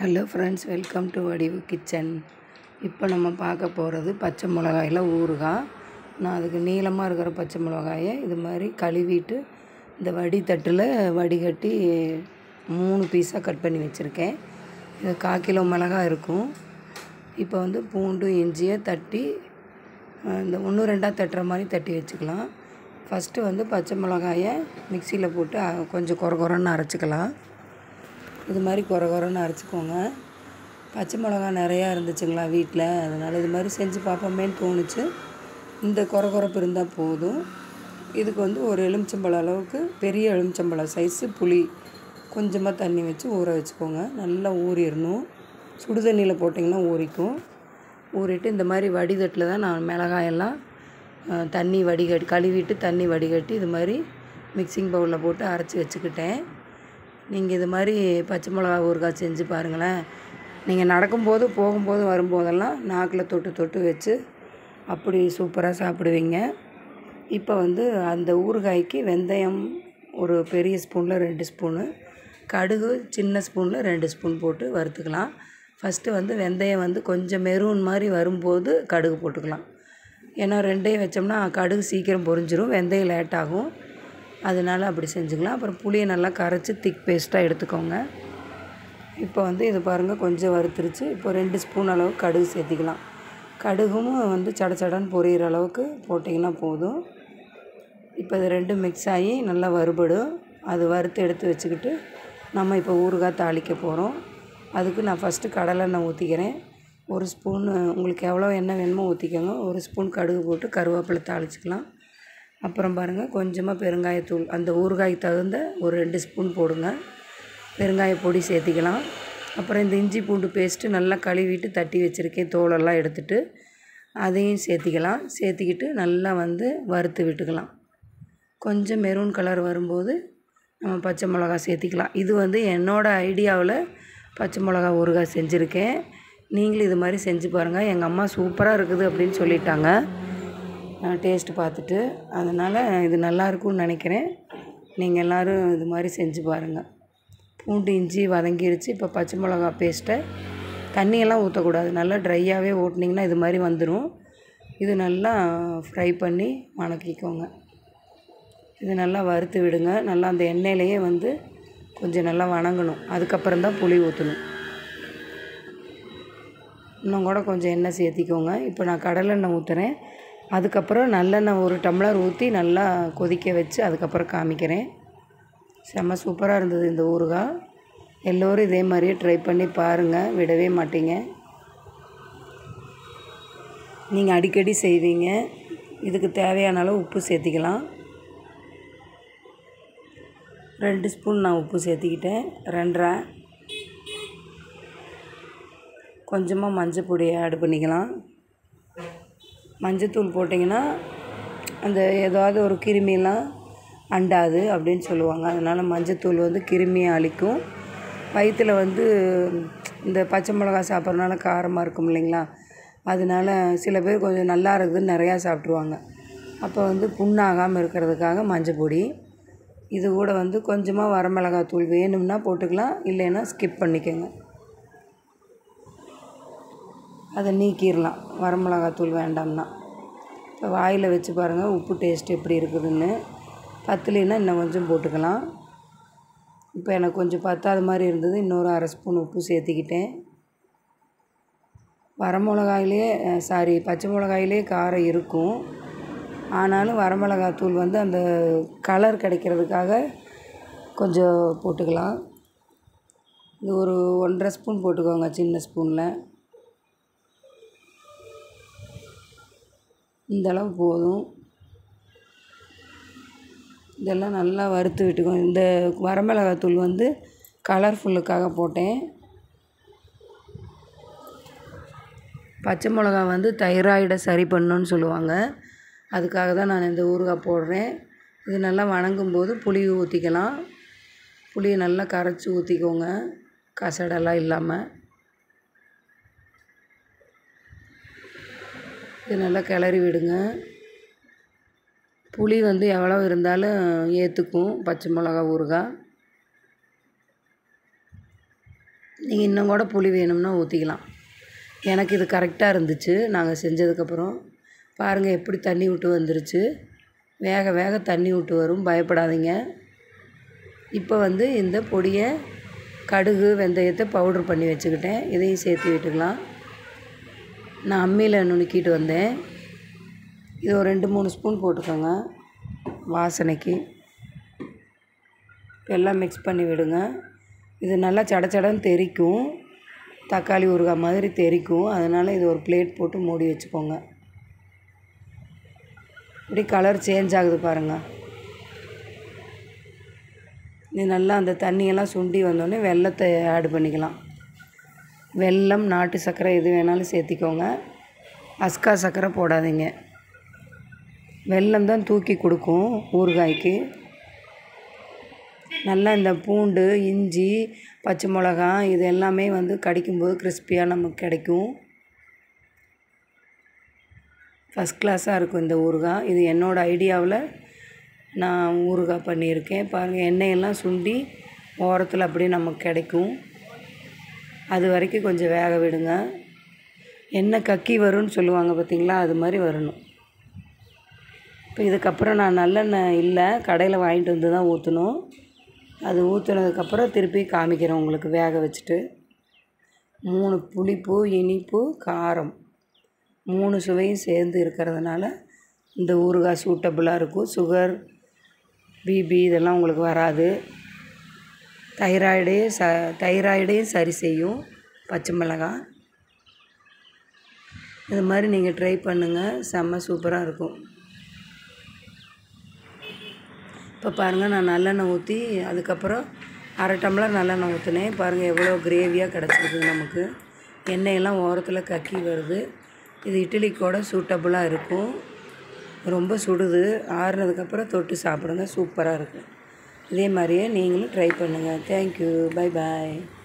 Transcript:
hello friends welcome to Vadivu kitchen இப்போ நம்ம பார்க்க போகிறது பச்சை மிளகாயில் ஊறுகாய் நான் அதுக்கு நீளமாக இருக்கிற பச்சை மிளகாயை இது மாதிரி கழுவிட்டு இந்த வடித்தட்டில் வடிகட்டி மூணு பீஸாக கட் பண்ணி வச்சுருக்கேன் இது கால் கிலோ மிளகாய் இருக்கும் இப்போ வந்து பூண்டு இஞ்சியை தட்டி அஹ், இந்த ஒன்று ரெண்டாக தட்டுற மாதிரி தட்டி வச்சுக்கலாம் ஃபஸ்ட்டு வந்து பச்சை மிளகாயை மிக்சியில் போட்டு அஹ், கொஞ்சம் கொர கொரன்னு அரைச்சிக்கலாம் இது மாதிரி கொர கொரன்னு அரைச்சிக்கோங்க பச்சை மிளகா நிறையா இருந்துச்சுங்களா வீட்டில் அதனால் இது மாதிரி செஞ்சு பார்ப்போமேன்னு தோணுச்சு இந்த கொர கொரப்பு இருந்தால் போதும் இதுக்கு வந்து ஒரு எலுமிச்சம்பழம் அளவுக்கு பெரிய எலுமிச்சம்பழம் சைஸு புளி கொஞ்சமாக தண்ணி வச்சு ஊற வச்சுக்கோங்க நல்லா ஊறிடணும் சுடு தண்ணியில் போட்டிங்கன்னா ஊறிக்கும் ஊறிட்டு இந்த மாதிரி வடிகட்டில் தான் நான் மிளகாயெல்லாம் அஹ், தண்ணி வடிகட்டி கழுவிட்டு தண்ணி வடிகட்டி இது மாதிரி மிக்சிங் பவுலில் போட்டு அரைச்சி வச்சுக்கிட்டேன் நீங்கள் இது மாதிரி பச்சை மிளகா ஊறுகாய் செஞ்சு பாருங்களேன் நீங்கள் நடக்கும்போது போகும்போது வரும்போதெல்லாம் நாக்கில் தொட்டு தொட்டு வச்சு அப்படி சூப்பராக சாப்பிடுவீங்க இப்போ வந்து அந்த ஊறுகாய்க்கு வெந்தயம் ஒரு பெரிய ஸ்பூனில் ரெண்டு ஸ்பூனு கடுகு சின்ன ஸ்பூனில் ரெண்டு ஸ்பூன் போட்டு வறுத்துக்கலாம் ஃபஸ்ட்டு வந்து வெந்தயம் வந்து கொஞ்சம் மெரூன் மாதிரி வரும்போது கடுகு போட்டுக்கலாம் ஏன்னா ரெண்டையும் வச்சோம்னா கடுகு சீக்கிரம் பொரிஞ்சிரும் வெந்தயம் லேட் ஆகும் அதனால அப்படி செஞ்சுக்கலாம் அப்புறம் புளியை நல்லா கரைச்சி திக் பேஸ்ட்டாக எடுத்துக்கோங்க இப்போ வந்து இது பாருங்கள் கொஞ்சம் வறுத்துருச்சு இப்போ ரெண்டு ஸ்பூன் அளவு கடுகு சேர்த்திக்கலாம் கடுகும் வந்து சட சடன்னு பொரியிற அளவுக்கு போட்டிங்கன்னா போதும் இப்போ இது ரெண்டும் மிக்ஸ் ஆகி நல்லா வறுபடும் அது வறுத்து எடுத்து வச்சுக்கிட்டு நம்ம இப்போ ஊறுகாய் தாளிக்க போகிறோம் அதுக்கு நான் ஃபஸ்ட்டு கடலெண்ணெய் ஊற்றிக்கிறேன் ஒரு ஸ்பூன் உங்களுக்கு எவ்வளோ எண்ணெய் வேணுமோ ஊற்றிக்கோங்க ஒரு ஸ்பூன் கடுகு போட்டு கருவேப்பிலை தாளிச்சிக்கலாம் அப்புறம் பாருங்கள் கொஞ்சமாக பெருங்காயத்தூள் அந்த ஊறுகாய்க்கு தகுந்த ஒரு ரெண்டு ஸ்பூன் போடுங்க பெருங்காய பொடி சேர்த்திக்கலாம் அப்புறம் இந்த இஞ்சி பூண்டு பேஸ்ட்டு நல்லா கழுவிட்டு தட்டி வச்சுருக்கேன் தோலெல்லாம் எடுத்துட்டு அதையும் சேர்த்திக்கலாம் சேர்த்திக்கிட்டு நல்லா வந்து வறுத்து விட்டுக்கலாம் கொஞ்சம் மெரூன் கலர் வரும்போது நம்ம பச்சை மிளகா சேர்த்திக்கலாம் இது வந்து என்னோடய ஐடியாவில் பச்சை மிளகா ஊறுகாய் செஞ்சுருக்கேன் நீங்களும் இது மாதிரி செஞ்சு பாருங்கள் எங்கள் அம்மா சூப்பராக இருக்குது அப்படின்னு சொல்லிட்டாங்க டேஸ்ட்டு பார்த்துட்டு அதனால் இது நல்லா இருக்கும்னு நினைக்கிறேன் நீங்கள் எல்லோரும் இது மாதிரி செஞ்சு பாருங்கள் பூண்டு இஞ்சி வதங்கிருச்சு இப்போ பச்சை மிளகா பேஸ்ட்டை தண்ணியெல்லாம் ஊற்றக்கூடாது நல்லா ட்ரையாகவே ஓட்டினீங்கன்னா இது மாதிரி வந்துடும் இது நல்லா ஃப்ரை பண்ணி வணக்கிக்கோங்க இது நல்லா வறுத்து விடுங்க நல்லா அந்த எண்ணெயிலையே வந்து கொஞ்சம் நல்லா வணங்கணும் அதுக்கப்புறம் தான் புளி ஊற்றணும் இன்னும் கூட கொஞ்சம் எண்ணெய் சேர்த்திக்கோங்க இப்போ நான் கடலெண்ணெய் ஊற்றுறேன் அதுக்கப்புறம் நல்லெண்ணெய் ஒரு டம்ளர் ஊற்றி நல்லா கொதிக்க வச்சு அதுக்கப்புறம் காமிக்கிறேன் செம்ம சூப்பராக இருந்தது இந்த ஊறுகாய் எல்லோரும் இதே மாதிரியே ட்ரை பண்ணி பாருங்கள் விடவே மாட்டீங்க நீங்கள் அடிக்கடி செய்வீங்க இதுக்கு தேவையான அளவு உப்பு சேர்த்திக்கலாம் ரெண்டு ஸ்பூன் நான் உப்பு சேர்த்திக்கிட்டேன் ரெண்டரை கொஞ்சமாக மஞ்சள் பொடியை ஆட் பண்ணிக்கலாம் மஞ்சத்தூள் போட்டிங்கன்னா அந்த ஏதாவது ஒரு கிருமியெல்லாம் அண்டாது அப்படின்னு சொல்லுவாங்க அதனால் மஞ்சத்தூள் வந்து கிருமியை அழிக்கும் வயிற்றில் வந்து இந்த பச்சை மிளகா சாப்பிட்றதுனால காரமாக இருக்கும் இல்லைங்களா அதனால சில பேர் கொஞ்சம் நல்லா இருக்குதுன்னு நிறையா சாப்பிட்ருவாங்க அப்போ வந்து புண்ணாகாமல் இருக்கிறதுக்காக மஞ்சள் பொடி இது கூட வந்து கொஞ்சமாக வரமிளகாய் தூள் வேணும்னா போட்டுக்கலாம் இல்லைன்னா ஸ்கிப் பண்ணிக்கோங்க அதை நீக்கிடலாம் வரமிளகாத்தூள் வேண்டாம்னா இப்போ வாயில் வச்சு பாருங்கள் உப்பு டேஸ்ட் எப்படி இருக்குதுன்னு பத்துலேன்னா இன்னும் கொஞ்சம் போட்டுக்கலாம் இப்போ எனக்கு கொஞ்சம் பத்தாத மாதிரி இருந்தது இன்னொரு அரை ஸ்பூன் உப்பு சேர்த்திக்கிட்டேன் வரமிளகாயிலே சாரி பச்சை மிளகாயிலே காரம் இருக்கும் ஆனாலும் வரமிளகாத்தூள் வந்து அந்த கலர் கிடைக்கிறதுக்காக கொஞ்சம் போட்டுக்கலாம் இது ஒரு ஒன்றரை ஸ்பூன் போட்டுக்கோங்க சின்ன ஸ்பூனில் இந்த அளவு போதும் இதெல்லாம் நல்லா வறுத்து விட்டுக்கோ இந்த வரமிளகாத்தூள் வந்து கலர்ஃபுல்லுக்காக போட்டேன் பச்சை மிளகா வந்து தைராய்டை சரி பண்ணணும்னு சொல்லுவாங்க அதுக்காக தான் நான் இந்த ஊறுகாய் போடுறேன் இது நல்லா வணங்கும் போது புளி ஊற்றிக்கலாம் புளியை நல்லா கரைச்சி ஊற்றிக்கோங்க கசடெல்லாம் இல்லாமல் இது நல்லா கிளறி விடுங்க புளி வந்து எவ்வளோ இருந்தாலும் ஏற்றுக்கும் பச்சை மிளகா ஊறுகாய் நீங்கள் இன்னும் கூட புளி வேணும்னா ஊற்றிக்கலாம் எனக்கு இது கரெக்டாக இருந்துச்சு நாங்கள் செஞ்சதுக்கப்புறம் பாருங்கள் எப்படி தண்ணி விட்டு வந்துருச்சு வேக வேக தண்ணி விட்டு வரும் பயப்படாதீங்க இப்போ வந்து இந்த பொடியை கடுகு வெந்தயத்தை பவுட்ரு பண்ணி வச்சுக்கிட்டேன் இதையும் சேர்த்து விட்டுக்கலாம் நான் அம்மியில் நுணுக்கிட்டு வந்தேன் இது ஒரு ரெண்டு மூணு ஸ்பூன் போட்டுக்கோங்க வாசனைக்கு எல்லாம் மிக்ஸ் பண்ணி விடுங்க இது நல்லா சட சடன்னு தெறிக்கும் தக்காளி ஊறுகாய் மாதிரி தெறிக்கும் அதனால் இது ஒரு பிளேட் போட்டு மூடி வச்சுக்கோங்க இப்படி கலர் சேஞ்ச் ஆகுது பாருங்கள் இது நல்லா அந்த தண்ணியெல்லாம் சுண்டி வந்தோடனே வெள்ளத்தை ஆட் பண்ணிக்கலாம் வெல்லம் நாட்டு சர்க்கரை எது வேணாலும் சேர்த்திக்கோங்க அஸ்கா சர்க்கரை போடாதீங்க வெல்லம் தான் தூக்கி கொடுக்கும் ஊறுகாய்க்கு நல்லா இந்த பூண்டு இஞ்சி பச்சை மிளகா இது எல்லாமே வந்து கடிக்கும்போது கிறிஸ்பியாக நமக்கு கிடைக்கும் ஃபஸ்ட் கிளாஸாக இருக்கும் இந்த ஊறுகாய் இது என்னோடய ஐடியாவில் நான் ஊறுகாய் பண்ணியிருக்கேன் பாருங்கள் எண்ணெயெல்லாம் சுண்டி ஓரத்தில் அப்படியே நமக்கு கிடைக்கும் அது வரைக்கும் கொஞ்சம் வேக விடுங்க எண்ணெய் கக்கி வரும்னு சொல்லுவாங்க பார்த்தீங்களா அது மாதிரி வரணும் இப்போ இதுக்கப்புறம் நான் நல்லெண்ணெய் இல்லை கடையில் வாங்கிட்டு வந்து தான் ஊற்றணும் அது ஊற்றுனதுக்கப்புறம் திருப்பி காமிக்கிறேன் உங்களுக்கு வேக வச்சுட்டு மூணு புளிப்பு இனிப்பு காரம் மூணு சுவையும் சேர்ந்து இருக்கிறதுனால இந்த ஊறுகாய் சூட்டபுளாக இருக்கும் சுகர் பிபி இதெல்லாம் உங்களுக்கு வராது தைராய்டே ச தைராய்டையும் சரி செய்யும் பச்சை மிளகாய் இது மாதிரி நீங்கள் ட்ரை பண்ணுங்கள் செம்ம சூப்பராக இருக்கும் இப்போ பாருங்கள் நான் நல்லெண்ணெய் ஊற்றி அதுக்கப்புறம் அரை டம்ளர் நல்லெண்ணெய் ஊற்றினேன் பாருங்கள் எவ்வளோ கிரேவியாக கிடச்சிருக்கு நமக்கு எண்ணெயெல்லாம் ஓரத்தில் கக்கி வருது இது இட்லிக்கூட சூட்டபுளாக இருக்கும் ரொம்ப சுடுது ஆறுனதுக்கப்புறம் தொட்டு சாப்பிடுங்க சூப்பராக இருக்கும் இதே மாதிரியே நீங்களும் ட்ரை பண்ணுங்கள் தேங்க்யூ பை பாய்